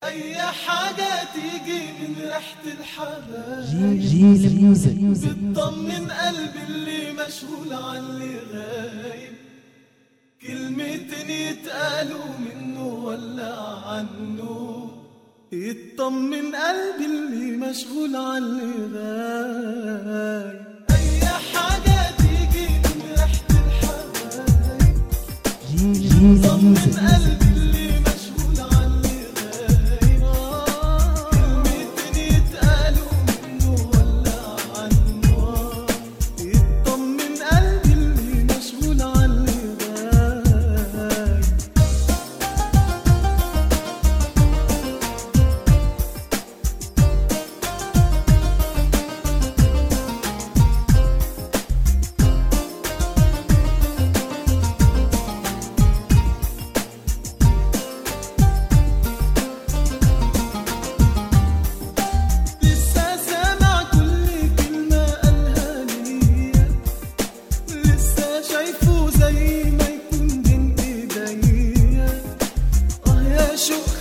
أي حاجة تيجي من ريحة الحبايب جيل جيل ميوزك بتطمن قلبي اللي مشغول عن اللي غايب كلمتين يتقالوا منه ولا عنه يطمن قلبي اللي مشغول عن اللي غايب أي حاجة تيجي من ريحة الحبايب جيل جيل طمن ميوزك قلبي اللي مشغول عن اللي غايب كلمتين يتقالوا منه ولا عنه يطمن قلبي اللي مشغول عن اللي غايب لسه سامع كل كلمة قالها ليا لسه شايفه زي ما يكون بين ايديا اه يا شوق